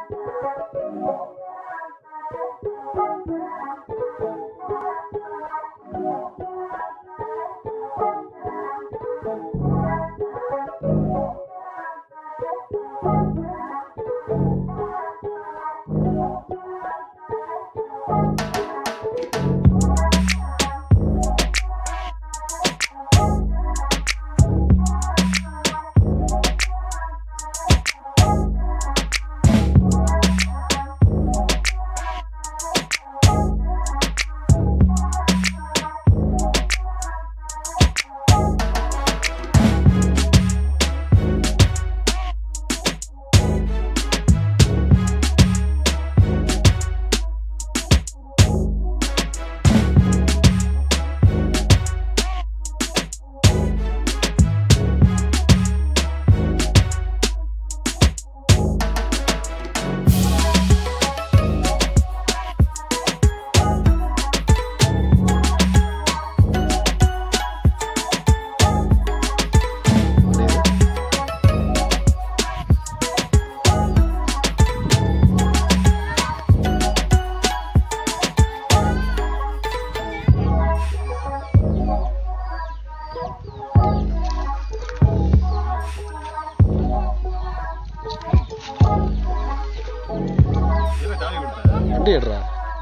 என்ன ஜாலி கொடுத்த வண்டி எடுறா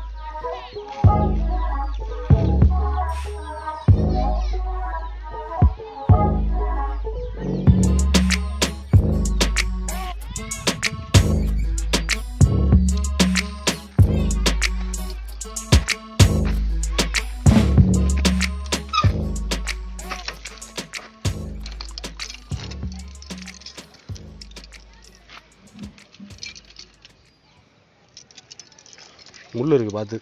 முள்ளு இருக்கு பார்த்து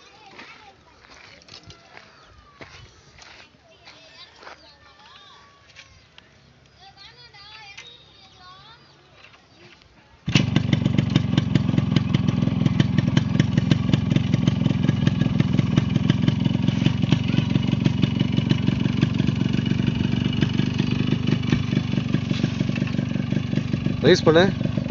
ரைஸ் பண்ணு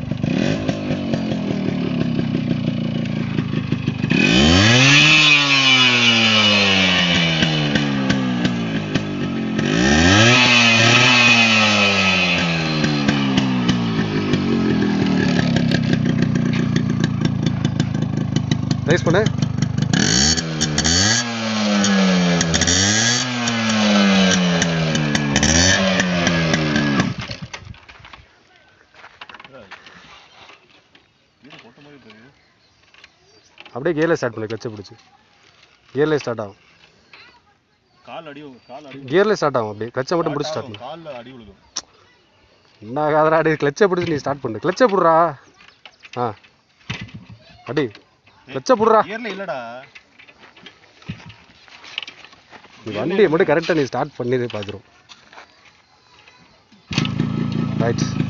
ரைஸ் பண்ணு இது போட்ட மாதிரி தெரியுது அப்படியே கியர்ல ஸ்டார்ட் பண்ணு கிளச்சை பிடிச்சி கியர்லேயே ஸ்டார்ட் ஆகும் கால் அடி கால் அடி கியர்லேயே ஸ்டார்ட் ஆகும் அப்படியே கிளச்சை மட்டும் பிடிச்சி ஸ்டார்ட் பண்ணு கால்ல அடி விழுகும் என்ன ஆகாதடா அடி கிளச்சை பிடிச்சி நீ ஸ்டார்ட் பண்ணு கிளச்சை புடுறா ஆ அடி கிளச்சை புடுறா கியர்ல இல்லடா நீ வண்டியை மட்டும் கரெக்டாக நீ ஸ்டார்ட் பண்ணிடு பார்த்துரும் ரைட்